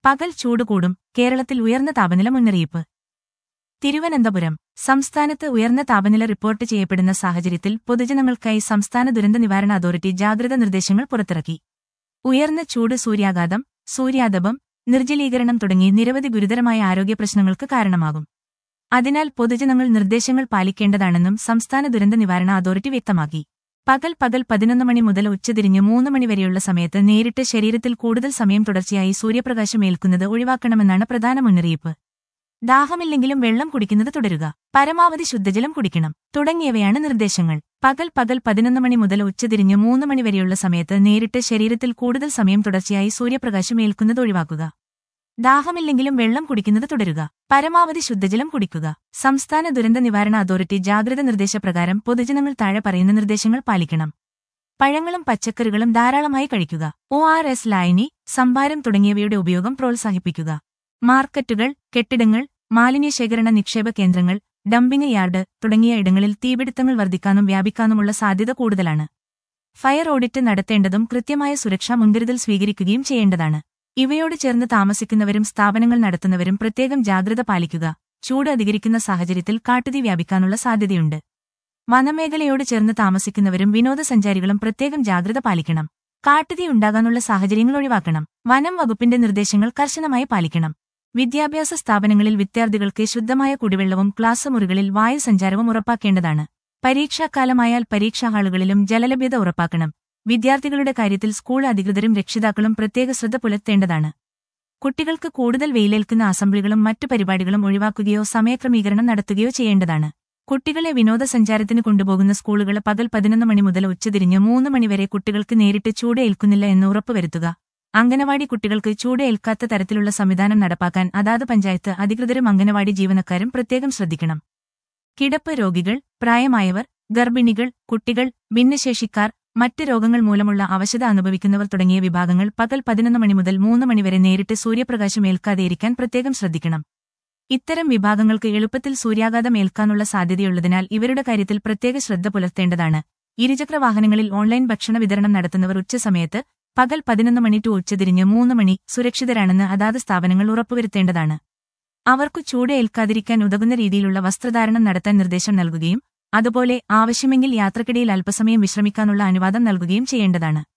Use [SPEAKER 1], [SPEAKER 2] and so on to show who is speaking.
[SPEAKER 1] പകൽ ചൂട് കൂടും കേരളത്തിൽ ഉയർന്ന താപനില മുന്നറിയിപ്പ് തിരുവനന്തപുരം സംസ്ഥാനത്ത് ഉയർന്ന താപനില റിപ്പോർട്ട് ചെയ്യപ്പെടുന്ന സാഹചര്യത്തിൽ പൊതുജനങ്ങൾക്കായി സംസ്ഥാന ദുരന്ത നിവാരണ അതോറിറ്റി ജാഗ്രത നിർദ്ദേശങ്ങൾ പുറത്തിറക്കി ഉയർന്ന ചൂട് സൂര്യാഘാതം സൂര്യാതപം നിർജ്ജലീകരണം തുടങ്ങി നിരവധി ഗുരുതരമായ ആരോഗ്യ പ്രശ്നങ്ങൾക്ക് കാരണമാകും അതിനാൽ പൊതുജനങ്ങൾ നിർദ്ദേശങ്ങൾ പാലിക്കേണ്ടതാണെന്നും സംസ്ഥാന ദുരന്ത നിവാരണ അതോറിറ്റി വ്യക്തമാക്കി പകൽ പകൽ പതിനൊന്ന് മണി മുതൽ ഉച്ചതിരിഞ്ഞ് മൂന്ന് മണി വരെയുള്ള സമയത്ത് നേരിട്ട് ശരീരത്തിൽ കൂടുതൽ സമയം തുടർച്ചയായി സൂര്യപ്രകാശം ഏൽക്കുന്നത് ഒഴിവാക്കണമെന്നാണ് പ്രധാന മുന്നറിയിപ്പ് ദാഹമില്ലെങ്കിലും വെള്ളം കുടിക്കുന്നത് തുടരുക പരമാവധി ശുദ്ധജലം കുടിക്കണം തുടങ്ങിയവയാണ് നിർദ്ദേശങ്ങൾ പകൽ പകൽ പതിനൊന്ന് മണി മുതൽ ഉച്ചതിരിഞ്ഞ് മൂന്ന് മണി വരെയുള്ള സമയത്ത് നേരിട്ട് ശരീരത്തിൽ കൂടുതൽ സമയം തുടർച്ചയായി സൂര്യപ്രകാശം ഏൽക്കുന്നത് ഒഴിവാക്കുക ദാഹമില്ലെങ്കിലും വെള്ളം കുടിക്കുന്നത് തുടരുക പരമാവധി ശുദ്ധജലം കുടിക്കുക സംസ്ഥാന ദുരന്ത നിവാരണ അതോറിറ്റി ജാഗ്രത നിർദ്ദേശപ്രകാരം പൊതുജനങ്ങൾ താഴെ പറയുന്ന നിർദ്ദേശങ്ങൾ പാലിക്കണം പഴങ്ങളും പച്ചക്കറികളും ധാരാളമായി കഴിക്കുക ഒ ആർ എസ് ലായനി സംഭാരം തുടങ്ങിയവയുടെ ഉപയോഗം പ്രോത്സാഹിപ്പിക്കുക മാർക്കറ്റുകൾ കെട്ടിടങ്ങൾ മാലിന്യ ശേഖരണ നിക്ഷേപ കേന്ദ്രങ്ങൾ ഡംപിംഗ് യാർഡ് തുടങ്ങിയ ഇടങ്ങളിൽ തീപിടുത്തങ്ങൾ വർദ്ധിക്കാനും വ്യാപിക്കാനുമുള്ള സാധ്യത കൂടുതലാണ് ഫയർ ഓഡിറ്റ് നടത്തേണ്ടതും കൃത്യമായ സുരക്ഷാ മുൻകരുതൽ സ്വീകരിക്കുകയും ചെയ്യേണ്ടതാണ് ഇവയോട് ചേർന്ന് താമസിക്കുന്നവരും സ്ഥാപനങ്ങൾ നടത്തുന്നവരും പ്രത്യേകം ജാഗ്രത പാലിക്കുക ചൂട് അധികരിക്കുന്ന സാഹചര്യത്തിൽ കാട്ടുതീ വ്യാപിക്കാനുള്ള സാധ്യതയുണ്ട് വനമേഖലയോട് ചേർന്ന് താമസിക്കുന്നവരും വിനോദസഞ്ചാരികളും പ്രത്യേകം ജാഗ്രത പാലിക്കണം കാട്ടുതീ ഉണ്ടാകാനുള്ള സാഹചര്യങ്ങൾ ഒഴിവാക്കണം വനം വകുപ്പിന്റെ നിർദ്ദേശങ്ങൾ കർശനമായി പാലിക്കണം വിദ്യാഭ്യാസ സ്ഥാപനങ്ങളിൽ വിദ്യാർത്ഥികൾക്ക് ശുദ്ധമായ കുടിവെള്ളവും ക്ലാസ് മുറികളിൽ വായുസഞ്ചാരവും ഉറപ്പാക്കേണ്ടതാണ് പരീക്ഷാക്കാലമായാൽ പരീക്ഷാ ഹാളുകളിലും ജലലഭ്യത ഉറപ്പാക്കണം വിദ്യാർത്ഥികളുടെ കാര്യത്തിൽ സ്കൂൾ അധികൃതരും രക്ഷിതാക്കളും പ്രത്യേക ശ്രദ്ധ പുലർത്തേണ്ടതാണ് കുട്ടികൾക്ക് കൂടുതൽ വെയിലേൽക്കുന്ന അസംബ്ലികളും മറ്റു പരിപാടികളും ഒഴിവാക്കുകയോ സമയക്രമീകരണം നടത്തുകയോ ചെയ്യേണ്ടതാണ് കുട്ടികളെ വിനോദസഞ്ചാരത്തിന് കൊണ്ടുപോകുന്ന സ്കൂളുകൾ പകൽ പതിനൊന്ന് മണി മുതൽ ഉച്ചതിരിഞ്ഞ് മൂന്ന് മണിവരെ കുട്ടികൾക്ക് നേരിട്ട് ചൂട് ഏൽക്കുന്നില്ല എന്ന് ഉറപ്പുവരുത്തുക അംഗനവാടി കുട്ടികൾക്ക് ചൂട് ഏൽക്കാത്ത തരത്തിലുള്ള സംവിധാനം നടപ്പാക്കാൻ അതാത് പഞ്ചായത്ത് അധികൃതരും അംഗനവാടി ജീവനക്കാരും പ്രത്യേകം ശ്രദ്ധിക്കണം കിടപ്പ് രോഗികൾ പ്രായമായവർ ഗർഭിണികൾ കുട്ടികൾ ഭിന്നശേഷിക്കാർ മറ്റ് രോഗങ്ങൾ മൂലമുള്ള അവശത അനുഭവിക്കുന്നവർ തുടങ്ങിയ വിഭാഗങ്ങൾ പകൽ പതിനൊന്ന് മണി മുതൽ മൂന്ന് മണിവരെ നേരിട്ട് സൂര്യപ്രകാശം ഏൽക്കാതെയിരിക്കാൻ പ്രത്യേകം ശ്രദ്ധിക്കണം ഇത്തരം വിഭാഗങ്ങൾക്ക് എളുപ്പത്തിൽ സൂര്യാഘാതം ഏൽക്കാനുള്ള സാധ്യതയുള്ളതിനാൽ ഇവരുടെ കാര്യത്തിൽ പ്രത്യേക ശ്രദ്ധ പുലർത്തേണ്ടതാണ് ഇരുചക്ര വാഹനങ്ങളിൽ ഓൺലൈൻ ഭക്ഷണ വിതരണം നടത്തുന്നവർ ഉച്ചസമയത്ത് പകൽ പതിനൊന്ന് മണി ടു ഉച്ചതിരിഞ്ഞ് മൂന്ന് മണി സുരക്ഷിതരാണെന്ന് അതാത് സ്ഥാപനങ്ങൾ ഉറപ്പുവരുത്തേണ്ടതാണ് അവർക്കു ചൂട് ഏൽക്കാതിരിക്കാൻ ഉതകുന്ന രീതിയിലുള്ള വസ്ത്രധാരണം നടത്താൻ നിർദ്ദേശം നൽകുകയും അതുപോലെ ആവശ്യമെങ്കിൽ യാത്രക്കിടയിൽ അല്പസമയം വിശ്രമിക്കാനുള്ള അനുവാദം നൽകുകയും ചെയ്യേണ്ടതാണ്